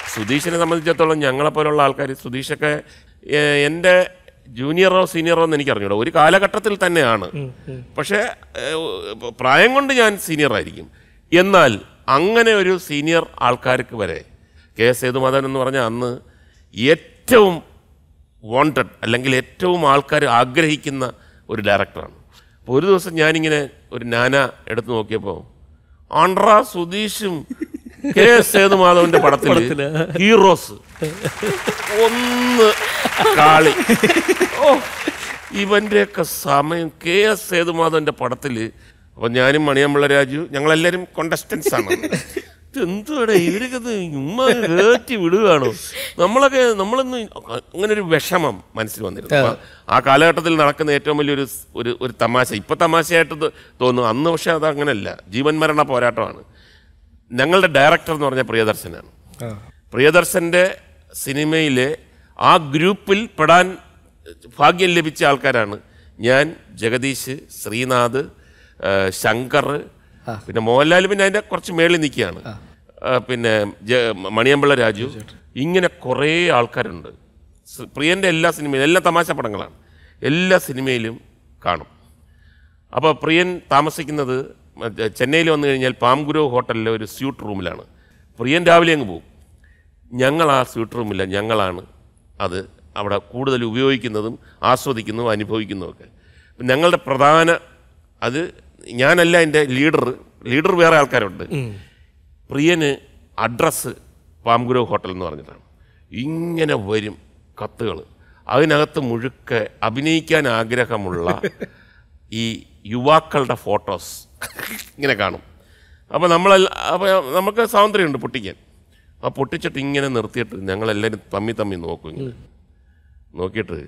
സുധീഷിനെ സംബന്ധിച്ചിടത്തോളം ഞങ്ങളെപ്പോലുള്ള ആൾക്കാർ സുധീഷൊക്കെ ഏഹ്, എൻ്റെ ജൂനിയറോ സീനിയറോ എന്ന് എനിക്ക് അറിഞ്ഞൂടാ ഒരു കാലഘട്ടത്തിൽ തന്നെയാണ് പക്ഷേ ഏഹ്, പ്രായം കൊണ്ട് ഞാൻ സീനിയർ ആയിരിക്കും എന്നാൽ അങ്ങനെ ഒരു സീനിയർ ആൾക്കാർക്ക് വരെ കെ എസ് സേതുമാധവൻ എന്ന് പറഞ്ഞാൽ അന്ന് ഏറ്റവും വാണ്ടഡ് അല്ലെങ്കിൽ ഏറ്റവും ആൾക്കാർ ആഗ്രഹിക്കുന്ന ഒരു ഡയറക്ടറാണ് അപ്പോൾ ഒരു ദിവസം ഞാനിങ്ങനെ ഒരു നാന എടുത്ത് നോക്കിയപ്പോൾ ആണ്ട്ര സുധീഷും കെ എസ് സേതുമാധവന്റെ പടത്തിൽ ഹീറോസ് ഒന്ന് കാളി ഓ ഇവന്റെയൊക്കെ സമയം കെ എസ് സേതുമാധവന്റെ പടത്തിൽ അപ്പൊ ഞാനും മണിയമ്പിള്ള രാജു ഞങ്ങളെല്ലാരും കോണ്ടസ്റ്റൻസ് ആണ് എന്തുവാടെ ഇവരൊക്കെ ഇത് ഉമ്മ കയറ്റി വിടുകയാണോ നമ്മളൊക്കെ നമ്മളൊന്ന് അങ്ങനെ ഒരു വിഷമം മനസ്സിൽ വന്നിരുന്നു അപ്പൊ ആ കാലഘട്ടത്തിൽ നടക്കുന്ന ഏറ്റവും വലിയൊരു സ്- ഒരു ഒരു തമാശ ഇപ്പൊ തമാശയായിട്ട് തോ- തോന്നും അന്ന് പക്ഷെ അത് അങ്ങനെയല്ല ജീവൻ മരണ പോരാട്ടമാണ് ഞങ്ങളുടെ ഡയറക്ടർ എന്ന് പറഞ്ഞ പ്രിയദർശനാണ് പ്രിയദർശൻ്റെ സിനിമയിലെ ആ ഗ്രൂപ്പിൽ പെടാൻ ഭാഗ്യം ലഭിച്ച ആൾക്കാരാണ് ഞാൻ ജഗദീഷ് ശ്രീനാഥ് ആ, ശങ്കർ പിന്നെ മോഹൻലാൽ പിന്നെ അതിൻ്റെ കുറച്ച് മേളിൽ നിൽക്കുകയാണ് ആ, പിന്നെ ജ- മണിയമ്പിള്ള രാജു ഇങ്ങനെ കുറേ ആൾക്കാരുണ്ട് സ് പ്രിയൻ്റെ എല്ലാ സിനിമയിലും എല്ലാ തമാശ പടങ്ങളാണ് എല്ലാ സിനിമയിലും കാണും അപ്പോൾ പ്രിയൻ താമസിക്കുന്നത് മറ്റേ ചെന്നൈയിൽ വന്നു കഴിഞ്ഞാൽ പാംഗുരോ ഹോട്ടലിലെ ഒരു സ്യൂട്ട് റൂമിലാണ് പ്രിയൻ രാവിലെ അങ്ങ് പോകും ഞങ്ങൾ ആ സ്യൂട്ട് റൂമില്ല ഞങ്ങളാണ് അത് അവിടെ കൂടുതൽ ഉപയോഗിക്കുന്നതും ആസ്വദിക്കുന്നതും അനുഭവിക്കുന്നതും ഒക്കെ അപ്പം ഞങ്ങളുടെ പ്രധാന അത് ഞാനല്ല എൻ്റെ ലീഡർ ലീഡർ വേറെ ആൾക്കാരുണ്ട് പ്രിയന് അഡ്രസ്സ് പാംഗുരോ ഹോട്ടൽ എന്ന് പറഞ്ഞിട്ടാണ് ഇങ്ങനെ വരും കത്തുകൾ അതിനകത്ത് മുഴുക്കെ അഭിനയിക്കാൻ ആഗ്രഹമുള്ള ഈ യുവാക്കളുടെ ഫോട്ടോസ് ഇങ്ങനെ കാണും അപ്പോൾ നമ്മൾ അപ്പോൾ നമുക്ക് സ്വാതന്ത്ര്യമുണ്ട് പൊട്ടിക്കാൻ ആ പൊട്ടിച്ചിട്ട് ഇങ്ങനെ നിർത്തിയിട്ട് ഞങ്ങളെല്ലാവരും തമ്മി തമ്മി നോക്കും ഇങ്ങനെ നോക്കിയിട്ട്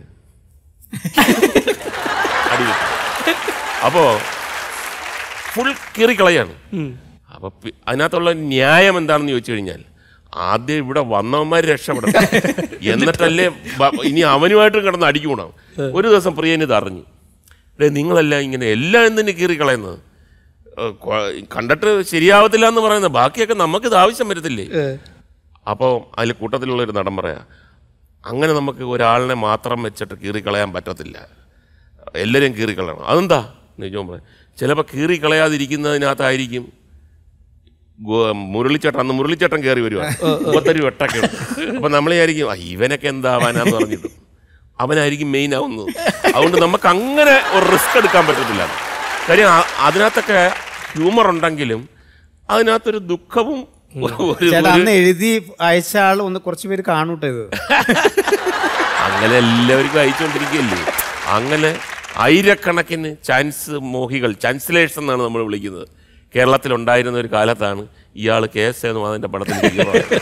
അടി അപ്പോൾ ഫുൾ കീറിക്കളയാണ് അപ്പൊ പി- അതിനകത്തുള്ള ന്യായം എന്താണെന്ന് ചോദിച്ചു കഴിഞ്ഞാൽ ആദ്യം ഇവിടെ വന്നവന്മാർ രക്ഷപ്പെടണം എന്നിട്ടല്ലേ ബ- ഇനി അവനുമായിട്ട് കിടന്ന് അടിക്കൂണം ഒരു ദിവസം പ്രിയന് ഇത് അറിഞ്ഞു ഡേ നിങ്ങളെല്ലാം ഇങ്ങനെ എല്ലാം എന്തിനു കീറിക്കളയുന്നത് ഏഹ് കൊ- കണ്ടിട്ട് ശരിയാവത്തില്ല എന്ന് പറയുന്നത് ബാക്കിയൊക്കെ നമുക്കിത് ആവശ്യം വരത്തില്ലേ അപ്പോൾ അതിൽ കൂട്ടത്തിലുള്ള ഒരു നടൻ പറയാ അങ്ങനെ നമുക്ക് ഒരാളിനെ മാത്രം വെച്ചിട്ട് കീറിക്കളയാൻ പറ്റത്തില്ല എല്ലാവരും കീറിക്കളയണം അതെന്താ നിജവും പറയാം ചിലപ്പോൾ കീറിക്കളയാതിരിക്കുന്നതിനകത്തായിരിക്കും ഗോ- മുരളിച്ചേട്ടൻ അന്ന് മുരളിച്ചേട്ടൻ കയറി വരുവാ മുപ്പത്തൊരു വെട്ടൊക്കെ ഉണ്ട് അപ്പൊ നമ്മൾ വിചാരിക്കും "ആ, ഇവനൊക്കെ എന്താവാനാന്ന് പറഞ്ഞിട്ട് അവനായിരിക്കും മെയിൻ ആവുന്നത് അതുകൊണ്ട് നമുക്ക് അങ്ങനെ ഒരു റിസ്ക് എടുക്കാൻ പറ്റത്തില്ല കാര്യം ആ- അതിനകത്തൊക്കെ ഹ്യൂമർ ഉണ്ടെങ്കിലും അതിനകത്തൊരു ദുഃഖവും ഒരു- ഒരു- ചേട്ടാ അന്ന് എഴുതി അയച്ച ആൾ ഒന്ന് കുറച്ച് പേര് കാണൂട്ടെ ഇത് അങ്ങനെ എല്ലാവർക്കും അയച്ചുകൊണ്ടിരിക്കുകയല്ലേ അങ്ങനെ ആയിരക്കണക്കിന് ചാൻസ് മോഹികൾ ചാൻസലേഴ്സ് എന്നാണ് നമ്മൾ വിളിക്കുന്നത് കേരളത്തിൽ ഉണ്ടായിരുന്ന ഒരു കാലത്താണ് ഇയാൾ കെ എസ് എന്ന് അതിൻ്റെ പടത്തിൽ hero ആയത്.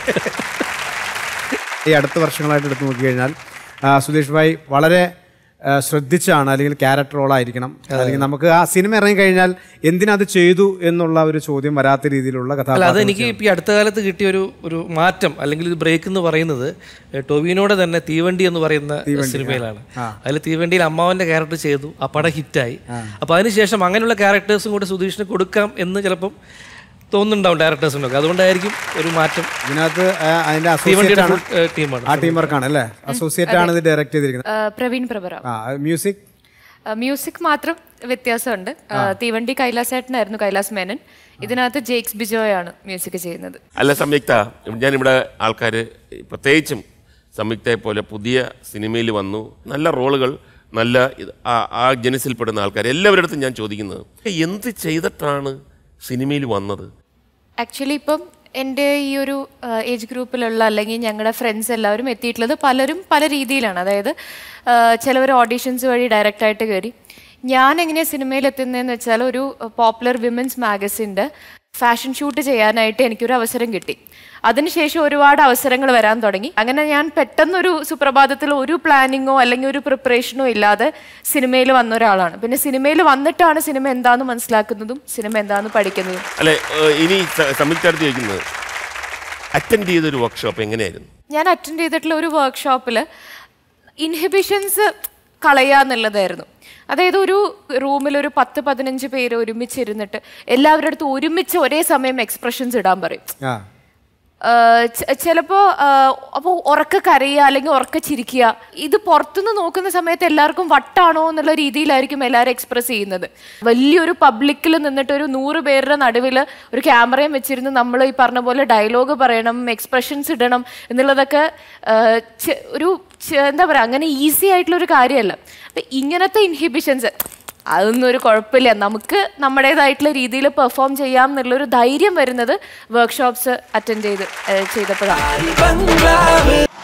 ഈ അടുത്ത വർഷങ്ങളായിട്ട് എടുത്തു നോക്കി കഴിഞ്ഞാൽ ആ, സുധീഷ് ഭായ് വളരെ ആ, ശ്രദ്ധിച്ചാണ് അല്ലെങ്കിൽ ക്യാരക്ടർ റോളായിരിക്കണം അല്ലെങ്കിൽ നമുക്ക് ആ സിനിമ ഇറങ്ങിക്കഴിഞ്ഞാൽ എന്തിനത് ചെയ്തു എന്നുള്ള ഒരു ചോദ്യം വരാത്ത രീതിയിലുള്ള അല്ല അത് കഥാപാത്രം എനിക്ക് ഇപ്പം ഈ അടുത്ത കാലത്ത് കിട്ടിയ ഒരു ഒരു മാറ്റം അല്ലെങ്കിൽ ഒരു ബ്രേക്ക് എന്ന് പറയുന്നത് ഏഹ്, ടൊവിനോടെ തന്നെ തീവണ്ടി എന്ന് പറയുന്ന സിനിമയിലാണ് അതിൽ തീവണ്ടിയിൽ അമ്മാവന്റെ ക്യാരക്ടർ ചെയ്തു ആ പടം ഹിറ്റായി അപ്പൊ അതിനുശേഷം അങ്ങനെയുള്ള ക്യാരക്ടേഴ്സും കൂടെ സുധീഷിന് കൊടുക്കാം എന്ന് ചിലപ്പം തോന്നുന്നുണ്ടാവും ഡയറക്ടേഴ്സിനൊക്കെ അതുകൊണ്ടായിരിക്കും ഒരു മാറ്റം ഇതിനകത്ത് ആ, അതിന്റെ അസോസിയേറ്റ് തീവണ്ടിയുടെ ആണ് full, ഏഹ്, ടീമാണ് ആ ടീം വർക്കാണ് അല്ലേ അസോസിയേറ്റ് ആണ് ഇത് ഡയറക്ട് ചെയ്തിരിക്കുന്നത് ആ, പ്രവീൺ പ്രഭറാവ് ആ മ്യൂസിക് ആ, മ്യൂസിക് മാത്രം വ്യത്യാസമുണ്ട് ആ, തീവണ്ടി കൈലാസേട്ടനായിരുന്നു കൈലാസ് മേനൻ ഇതിനകത്ത് ജെയ്ക്സ് ബിജോയാണ് മ്യൂസിക് ചെയ്യുന്നത് അല്ല സംയുക്ത ഞാനിവിടെ ആൾക്കാർ പ്രത്യേകിച്ചും സംയുക്തയെ പോലെ പുതിയ സിനിമയിൽ വന്നു നല്ല റോളുകൾ നല്ല ഇത് ആ- ആ ജനസിൽപ്പെടുന്ന ആൾക്കാർ എല്ലാവരുടെ അടുത്തും ഞാൻ ചോദിക്കുന്നത് എന്ത് ചെയ്തിട്ടാണ് സിനിമയിൽ വന്നത് ആക്ച്വലി ഇപ്പം എൻ്റെ ഈ ഒരു ഏജ് ഗ്രൂപ്പിലുള്ള അല്ലെങ്കിൽ ഞങ്ങളുടെ ഫ്രണ്ട്സ് എല്ലാവരും എത്തിയിട്ടുള്ളത് പലരും പല രീതിയിലാണ് അതായത് ചിലവർ ഓഡീഷൻസ് വഴി ഡയറക്റ്റായിട്ട് കയറി ഞാൻ എങ്ങനെയാണ് സിനിമയിൽ എത്തുന്നതെന്ന് വെച്ചാൽ ഒരു പോപ്പുലർ വിമൻസ് മാഗസിൻ്റെ ഫാഷൻ ഷൂട്ട് ചെയ്യാനായിട്ട് എനിക്കൊരു അവസരം കിട്ടി അതിനുശേഷം ഒരുപാട് അവസരങ്ങൾ വരാൻ തുടങ്ങി അങ്ങനെ ഞാൻ പെട്ടെന്നൊരു സുപ്രഭാതത്തിൽ ഒരു പ്ലാനിങ്ങോ അല്ലെങ്കിൽ ഒരു പ്രിപ്പറേഷനോ ഇല്ലാതെ സിനിമയിൽ വന്ന ഒരാളാണ് പിന്നെ സിനിമയിൽ വന്നിട്ടാണ് സിനിമ എന്താണെന്ന് മനസ്സിലാക്കുന്നതും സിനിമ എന്താണെന്ന് പഠിക്കുന്നതും അല്ലെ ഏഹ് ഇനി സ- സംയുക്ത അടുത്ത് ചോദിക്കുന്നത് അറ്റൻഡ് ചെയ്തൊരു വർക്ക്ഷോപ്പ് എങ്ങനെയായിരുന്നു ഞാൻ അറ്റൻഡ് ചെയ്തിട്ടുള്ള ഒരു വർക്ക്ഷോപ്പിൽ ഇൻഹിബിഷൻസ് കളയാന്നുള്ളതായിരുന്നു അതായത് ഒരു റൂമിൽ ഒരു പത്ത് പതിനഞ്ച് പേര് ഒരുമിച്ചിരുന്നിട്ട് എല്ലാവരുടെ അടുത്തും ഒരുമിച്ച് ഒരേ സമയം എക്സ്പ്രഷൻസ് ഇടാൻ പറയും ആ ചിലപ്പോൾ അപ്പോൾ ഉറക്ക കരയുക അല്ലെങ്കിൽ ഉറക്ക ചിരിക്കുക ഇത് പുറത്തുനിന്ന് നോക്കുന്ന സമയത്ത് എല്ലാവർക്കും വട്ടാണോ എന്നുള്ള രീതിയിലായിരിക്കും എല്ലാവരും എക്സ്പ്രസ് ചെയ്യുന്നത് വലിയൊരു പബ്ലിക്കിൽ നിന്നിട്ട് ഒരു നൂറ് പേരുടെ നടുവിൽ ഒരു ക്യാമറയും വെച്ചിരുന്ന് നമ്മൾ ഈ പറഞ്ഞ പോലെ ഡയലോഗ് പറയണം എക്സ്പ്രഷൻസ് ഇടണം എന്നുള്ളതൊക്കെ ആ, ചെ- ഒരു ചെ- എന്താ പറയുക അങ്ങനെ ഈസി ആയിട്ടുള്ള ഒരു കാര്യമല്ല അപ്പം ഇങ്ങനത്തെ ഇൻഹിബിഷൻസ് അതൊന്നും ഒരു കുഴപ്പമില്ല നമുക്ക് നമ്മുടേതായിട്ടുള്ള രീതിയിൽ പെർഫോം ചെയ്യാം എന്നുള്ളൊരു ധൈര്യം വരുന്നത് വർക്ക്ഷോപ്സ് അറ്റൻഡ് ചെയ്ത് ഏഹ് ചെയ്തപ്പോഴാണ്